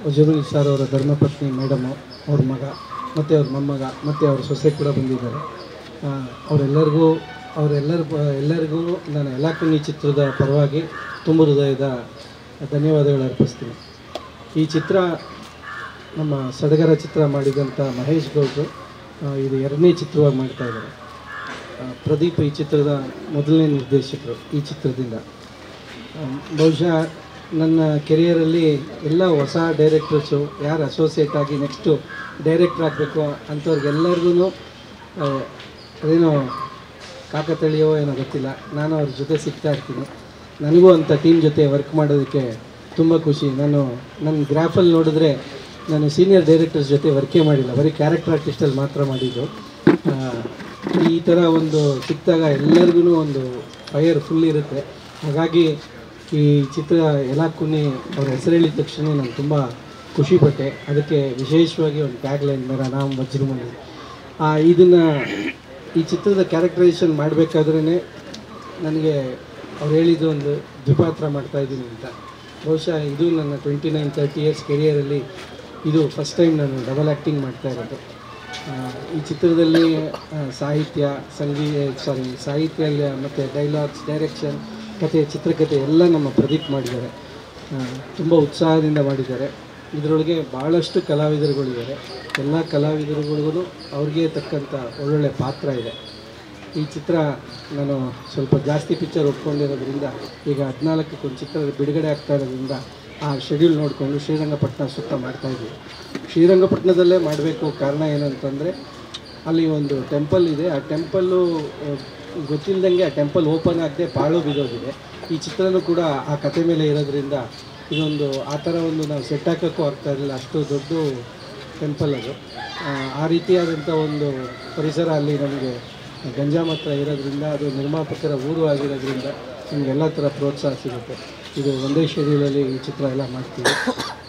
ವಜರು sir ಅವರ ಧರ್ಮಪತ್ನಿ madam ಅವ್ರ ಮಗ ಮತ್ತು ಅವ್ರ ಮೊಮ್ಮಗ ಮತ್ತು ಅವ್ರ ಸೊಸೆ ಕೂಡ ಬಂದಿದ್ದಾರೆ ಆ, ಅವರೆಲ್ಲರಿಗೂ ಅವರೆಲ್ಲರ ಎಲ್ಲರಿಗೂ ನಾನು ಎಲ್ಲ ಕುನ್ನಿ ಚಿತ್ರದ ಪರವಾಗಿ ತುಂಬ ಹೃದಯದ ಧನ್ಯವಾದಗಳು ಅರ್ಪಿಸ್ತೀನಿ ಈ ಚಿತ್ರ ನಮ್ಮ ಸಡಗರ ಚಿತ್ರ ಮಾಡಿದಂಥ ಮಹೇಶ್ ಗೌಡ್ರು ಆ, ಇದು ಎರಡನೇ ಚಿತ್ರವಾಗಿ ಮಾಡ್ತಾ ಇದ್ದಾರೆ ಆ, ಪ್ರದೀಪ್ ಈ ಚಿತ್ರದ ಮೊದಲನೇ ನಿರ್ದೇಶಕರು ಈ ಚಿತ್ರದಿಂದ ಆ, ಬಹುಶಃ ನನ್ನ ಕೆರಿಯರಲ್ಲಿ ಎಲ್ಲ ಹೊಸ ಡೈರೆಕ್ಟರ್ಸು ಯಾರು ಅಸೋಸಿಯೇಟ್ ಆಗಿ ನೆಕ್ಸ್ಟು ಡೈರೆಕ್ಟ್ರ್ ಆಗಬೇಕು ಅಂಥವ್ರಿಗೆಲ್ಲರಿಗೂ ಅದೇನೋ ಕಾಕತಳಿಯೋ ಏನೋ ಗೊತ್ತಿಲ್ಲ ನಾನು ಅವ್ರ ಜೊತೆ ಸಿಗ್ತಾ ಇರ್ತೀನಿ ನನಗೂ ಅಂಥ ಟೀಮ್ ಜೊತೆ ವರ್ಕ್ ಮಾಡೋದಕ್ಕೆ ತುಂಬ ಖುಷಿ ನಾನು ನನ್ನ ಗ್ರಾಫಲ್ಲಿ ನೋಡಿದ್ರೆ ನಾನು ಸೀನಿಯರ್ ಡೈರೆಕ್ಟರ್ಸ್ ಜೊತೆ ವರ್ಕೇ ಮಾಡಿಲ್ಲ ಬರೀ ಕ್ಯಾರೆಕ್ಟರ್ ಆರ್ಟಿಸ್ಟಲ್ಲಿ ಮಾತ್ರ ಮಾಡಿದ್ದು ಆ, ಈ ಥರ ಒಂದು ಸಿಕ್ಕಿದಾಗ ಎಲ್ಲರಿಗೂ ಒಂದು ಫೈರ್ ಫುಲ್ ಇರುತ್ತೆ ಹಾಗಾಗಿ ಈ ಚಿತ್ರ ಎಲ್ಲ ಕುನಿ ಅವ್ರ ಹೆಸರು ಹೇಳಿದ ತಕ್ಷಣ ನಾನು ತುಂಬ ಖುಷಿಪಟ್ಟೆ ಅದಕ್ಕೆ ವಿಶೇಷವಾಗಿ ಒಂದು ಟ್ಯಾಗ್ ಲೈನ್ ಮೇರ ನಾಮ್ ವಜ್ರಮುನಿ ಇದನ್ನು ಈ ಚಿತ್ರದ ಕ್ಯಾರೆಕ್ಟರೈಸೇಷನ್ ಮಾಡಬೇಕಾದ್ರೇ ನನಗೆ ಅವ್ರು ಹೇಳಿದ್ದು ಒಂದು ದ್ವಿಪಾತ್ರ ಮಾಡ್ತಾ ಇದ್ದೀನಿ ಅಂತ ಬಹುಶಃ ಇದು ನನ್ನ ಟ್ವೆಂಟಿ ನೈನ್ ತರ್ಟಿ ಇಯರ್ಸ್ ಕೆರಿಯರಲ್ಲಿ ಇದು ಫಸ್ಟ್ ಟೈಮ್ ನಾನು ಡಬಲ್ ಆ್ಯಕ್ಟಿಂಗ್ ಮಾಡ್ತಾ ಇರೋದು ಆ, ಈ ಚಿತ್ರದಲ್ಲಿ ಆ, ಸಾಹಿತ್ಯ ಸಂಗೀತ ಸಾರಿ ಸಾಹಿತ್ಯ ಮತ್ತು ಡೈಲಾಗ್ಸ್ ಡೈರೆಕ್ಷನ್ ಕತೆ ಚಿತ್ರಕಥೆ ಎಲ್ಲ ನಮ್ಮ ಪ್ರದೀಪ್ ಮಾಡಿದ್ದಾರೆ ತುಂಬ ಉತ್ಸಾಹದಿಂದ ಮಾಡಿದ್ದಾರೆ ಇದರೊಳಗೆ ಭಾಳಷ್ಟು ಕಲಾವಿದರುಗಳಿದ್ದಾರೆ ಎಲ್ಲ ಕಲಾವಿದರುಗಳಿಗೂ ಅವ್ರಿಗೆ ತಕ್ಕಂಥ ಒಳ್ಳೊಳ್ಳೆ ಪಾತ್ರ ಇದೆ ಈ ಚಿತ್ರ ನಾನು ಸ್ವಲ್ಪ ಜಾಸ್ತಿ ಪಿಕ್ಚರ್ ಒಪ್ಕೊಂಡಿರೋದ್ರಿಂದ ಈಗ ಹದಿನಾಲ್ಕಕ್ಕೆ ಒಂದು ಚಿತ್ರ ಬಿಡುಗಡೆ ಆಗ್ತಾ ಇರೋದ್ರಿಂದ ಆ ಶೆಡ್ಯೂಲ್ ನೋಡಿಕೊಂಡು ಶ್ರೀರಂಗಪಟ್ಟಣ ಸುತ್ತ ಮಾಡ್ತಾಯಿದ್ವಿ ಶ್ರೀರಂಗಪಟ್ಟಣದಲ್ಲೇ ಮಾಡಬೇಕು ಕಾರಣ ಏನಂತಂದರೆ ಅಲ್ಲಿ ಒಂದು ಟೆಂಪಲ್ ಇದೆ ಆ ಟೆಂಪಲ್ಲು ಗೊತ್ತಿಲ್ಲದಂಗೆ ಆ ಟೆಂಪಲ್ ಓಪನ್ ಆಗದೆ ಪಾಳು ಬಿದ್ದೋಗಿದೆ ಈ ಚಿತ್ರನೂ ಕೂಡ ಆ ಕತೆ ಮೇಲೆ ಇರೋದ್ರಿಂದ ಇದೊಂದು ಆ ಥರ ಒಂದು ನಾವು ಸೆಟ್ ಹಾಕೋಕ್ಕೂ ಆಗ್ತಾ ಇರಲಿಲ್ಲ ಅಷ್ಟು ದೊಡ್ಡ ಟೆಂಪಲ್ ಅದು ಆ, ಆ ರೀತಿಯಾದಂಥ ಒಂದು ಪರಿಸರ ಅಲ್ಲಿ ನಮಗೆ ಗಂಜಾಮ್ ಹತ್ರ ಇರೋದ್ರಿಂದ ಅದು ನಿರ್ಮಾಪಕರ ಊರು ಆಗಿರೋದ್ರಿಂದ ನಮಗೆಲ್ಲ ಥರ ಪ್ರೋತ್ಸಾಹ ಸಿಗುತ್ತೆ ಇದು ಒಂದೇ ಶೆಡ್ಯೂಲಲ್ಲಿ ಈ ಚಿತ್ರ ಎಲ್ಲ ಮಾಡ್ತೀವಿ